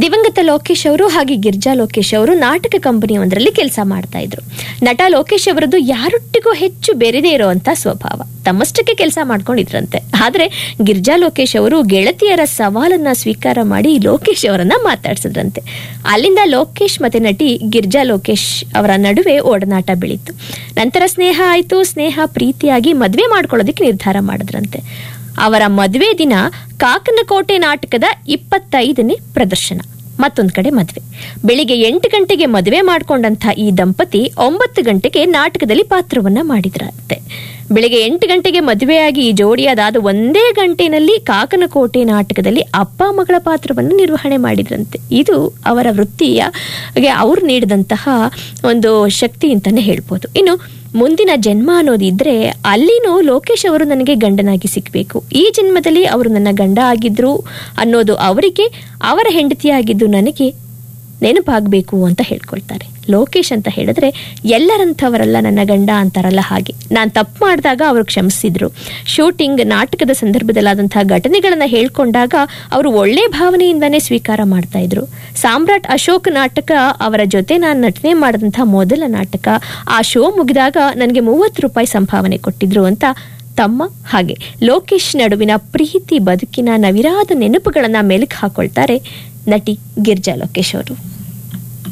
ದಿವಂಗತ ಲೋಕೇಶ್ ಅವರು ಹಾಗೆ ಗಿರ್ಜಾ ಲೋಕೇಶ್ ಅವರು ನಾಟಕ ಕಂಪನಿ ಒಂದರಲ್ಲಿ ಕೆಲಸ ಮಾಡ್ತಾ ಇದ್ರು ನಟ ಲೋಕೇಶ್ ಅವರದ್ದು ಯಾರೊಟ್ಟಿಗೂ ಹೆಚ್ಚು ಬೆರೆದೇ ಇರುವಂತ ಸ್ವಭಾವ ತಮ್ಮಷ್ಟಕ್ಕೆ ಕೆಲಸ ಮಾಡ್ಕೊಂಡಿದ್ರಂತೆ ಆದ್ರೆ ಗಿರ್ಜಾ ಲೋಕೇಶ್ ಅವರು ಗೆಳತಿಯರ ಸವಾಲನ್ನ ಸ್ವೀಕಾರ ಮಾಡಿ ಲೋಕೇಶ್ ಅವರನ್ನ ಮಾತಾಡ್ಸಿದ್ರಂತೆ ಅಲ್ಲಿಂದ ಲೋಕೇಶ್ ಮತ್ತೆ ನಟಿ ಗಿರ್ಜಾ ಲೋಕೇಶ್ ಅವರ ನಡುವೆ ಒಡನಾಟ ಬೆಳೀತು ನಂತರ ಸ್ನೇಹ ಆಯ್ತು ಸ್ನೇಹ ಪ್ರೀತಿಯಾಗಿ ಮದ್ವೆ ಮಾಡ್ಕೊಳ್ಳೋದಕ್ಕೆ ನಿರ್ಧಾರ ಮಾಡಿದ್ರಂತೆ ಅವರ ಮದುವೆ ದಿನ ಕಾಕನಕೋಟೆ ನಾಟಕದ ಇಪ್ಪತ್ತೈದನೇ ಪ್ರದರ್ಶನ ಮತ್ತೊಂದ್ ಕಡೆ ಮದುವೆ ಬೆಳಿಗ್ಗೆ ಎಂಟು ಗಂಟೆಗೆ ಮದುವೆ ಮಾಡ್ಕೊಂಡಂತ ಈ ದಂಪತಿ ಒಂಬತ್ತು ಗಂಟೆಗೆ ನಾಟಕದಲ್ಲಿ ಪಾತ್ರವನ್ನ ಮಾಡಿದ್ರಂತೆ ಬೆಳಿಗ್ಗೆ ಎಂಟು ಗಂಟೆಗೆ ಮದುವೆಯಾಗಿ ಈ ಜೋಡಿ ಅದಾದ ಒಂದೇ ಗಂಟೆನಲ್ಲಿ ಕಾಕನಕೋಟೆ ನಾಟಕದಲ್ಲಿ ಅಪ್ಪ ಮಗಳ ಪಾತ್ರವನ್ನು ನಿರ್ವಹಣೆ ಮಾಡಿದ್ರಂತೆ ಇದು ಅವರ ವೃತ್ತಿಯ ಗೆ ಅವ್ರು ನೀಡಿದಂತಹ ಒಂದು ಶಕ್ತಿ ಅಂತಾನೆ ಹೇಳ್ಬೋದು ಇನ್ನು ಮುಂದಿನ ಜನ್ಮ ಅನ್ನೋದಿದ್ರೆ ಅಲ್ಲಿನೂ ಲೋಕೇಶ್ ಅವರು ನನಗೆ ಗಂಡನಾಗಿ ಸಿಗ್ಬೇಕು ಈ ಜನ್ಮದಲ್ಲಿ ಅವರು ನನ್ನ ಗಂಡ ಆಗಿದ್ರು ಅನ್ನೋದು ಅವರಿಗೆ ಅವರ ಹೆಂಡತಿಯಾಗಿದ್ದು ನನಗೆ ನೆನಪಾಗಬೇಕು ಅಂತ ಹೇಳ್ಕೊಳ್ತಾರೆ ಲೋಕೇಶ್ ಅಂತ ಹೇಳಿದ್ರೆ ಎಲ್ಲರಂಥವರಲ್ಲ ನನ್ನ ಗಂಡ ಅಂತಾರಲ್ಲ ಹಾಗೆ ನಾನು ತಪ್ಪು ಮಾಡಿದಾಗ ಅವರು ಕ್ಷಮಿಸಿದ್ರು ಶೂಟಿಂಗ್ ನಾಟಕದ ಸಂದರ್ಭದಲ್ಲಾದಂತಹ ಘಟನೆಗಳನ್ನ ಹೇಳ್ಕೊಂಡಾಗ ಅವರು ಒಳ್ಳೆ ಭಾವನೆಯಿಂದಾನೇ ಸ್ವೀಕಾರ ಮಾಡ್ತಾ ಇದ್ರು ಸಾಮ್ರಾಟ್ ಅಶೋಕ್ ನಾಟಕ ಅವರ ಜೊತೆ ನಾನು ನಟನೆ ಮಾಡಿದಂತಹ ಮೊದಲ ನಾಟಕ ಆ ಶೋ ಮುಗಿದಾಗ ನನಗೆ ಮೂವತ್ತು ರೂಪಾಯಿ ಸಂಭಾವನೆ ಕೊಟ್ಟಿದ್ರು ಅಂತ ತಮ್ಮ ಹಾಗೆ ಲೋಕೇಶ್ ನಡುವಿನ ಪ್ರೀತಿ ಬದುಕಿನ ನವಿರಾದ ನೆನಪುಗಳನ್ನ ಮೆಲುಕು ಹಾಕೊಳ್ತಾರೆ ನಟಿ ಗಿರ್ಜಾ ಲೋಕೇಶ್ ಅವರು